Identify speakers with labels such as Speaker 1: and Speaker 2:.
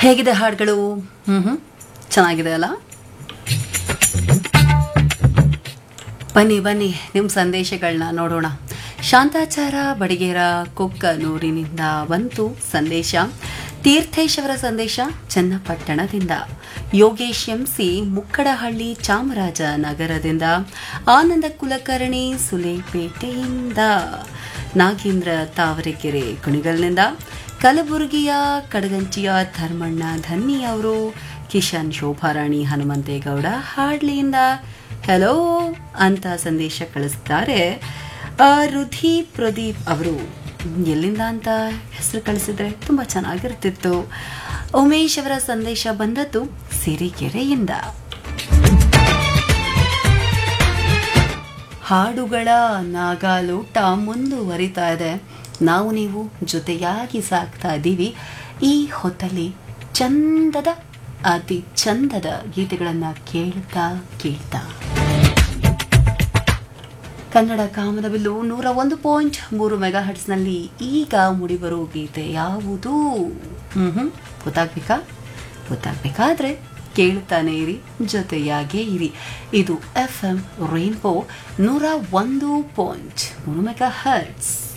Speaker 1: ಹೇಗಿದೆ ಹಾಡುಗಳು ಹ್ಮ್ ಹ್ಮ್ ಚೆನ್ನಾಗಿದೆ ಅಲ್ಲ ಬನ್ನಿ ಬನ್ನಿ ನಿಮ್ಮ ಸಂದೇಶಗಳನ್ನ ನೋಡೋಣ ಶಾಂತಾಚಾರ ಬಡಿಗೇರ ಕೊಕ್ಕನೂರಿನಿಂದ ಬಂತು ಸಂದೇಶ ತೀರ್ಥೇಶ್ ಅವರ ಸಂದೇಶ ಚನ್ನಪಟ್ಟಣದಿಂದ ಯೋಗೇಶ್ ಎಂಸಿ ಮುಕ್ಕಡಹಳ್ಳಿ ಚಾಮರಾಜನಗರದಿಂದ ಆನಂದ ಕುಲಕರ್ಣಿ ಸುಲೇಪೇಟೆಯಿಂದ ನಾಗೇಂದ್ರ ತಾವರೆಕೆರೆ ಕುಣಿಗಲ್ನಿಂದ ಕಲಬುರಗಿಯ ಕಡಗಂಚಿಯ ಧರ್ಮಣ್ಣ ಧನ್ನಿ ಅವರು ಕಿಶನ್ ಶೋಭಾರಾಣಿ ಹನುಮಂತೇಗೌಡ ಹಾಡ್ಲಿಯಿಂದ ಹೆಲೋ ಅಂತ ಸಂದೇಶ ಕಳಿಸ್ತಾರೆ ಆ, ರುಧಿ ಪ್ರದೀಪ್ ಅವರು ಎಲ್ಲಿಂದ ಅಂತ ಹೆಸರು ಕಳಿಸಿದ್ರೆ ತುಂಬ ಚೆನ್ನಾಗಿರ್ತಿತ್ತು ಉಮೇಶ್ ಅವರ ಸಂದೇಶ ಬಂದದ್ದು ಸಿರಿಗೆರೆಯಿಂದ ಹಾಡುಗಳ ನಾಗಾಲೂಟ ಮುಂದುವರಿತಾ ಇದೆ ನಾವು ನೀವು ಜೊತೆಯಾಗಿ ಸಾಕ್ತಾ ಇದ್ದೀವಿ ಈ ಹೊತ್ತಲ್ಲಿ ಚಂದದ ಅತಿ ಚಂದದ ಗೀತೆಗಳನ್ನು ಕೇಳ್ತಾ ಕೇಳ್ತಾ ಕನ್ನಡ ಕಾಮನಬಿಲ್ಲು ನೂರ ಒಂದು ಪಾಯಿಂಟ್ ಮೂರು ಮೆಗಾ ಹಟ್ಸ್ನಲ್ಲಿ ಈಗ ಮುಡಿಬರೋ ಗೀತೆ ಯಾವುದು ಹ್ಮ್ ಹ್ಮ್ ಗೊತ್ತಾಗ್ಬೇಕಾ ಗೊತ್ತಾಗ್ಬೇಕಾದ್ರೆ ಕೇಳ್ತಾನೆ ಇರಿ ಜೊತೆಯಾಗೇ ಇರಿ ಇದು ಎಫ್ ಎಂ ರೈನ್ಬೋ ನೂರ ಒಂದು ಪಾಯಿಂಟ್ ಮೂರು ಮೆಗಾ ಹರ್ಟ್ಸ್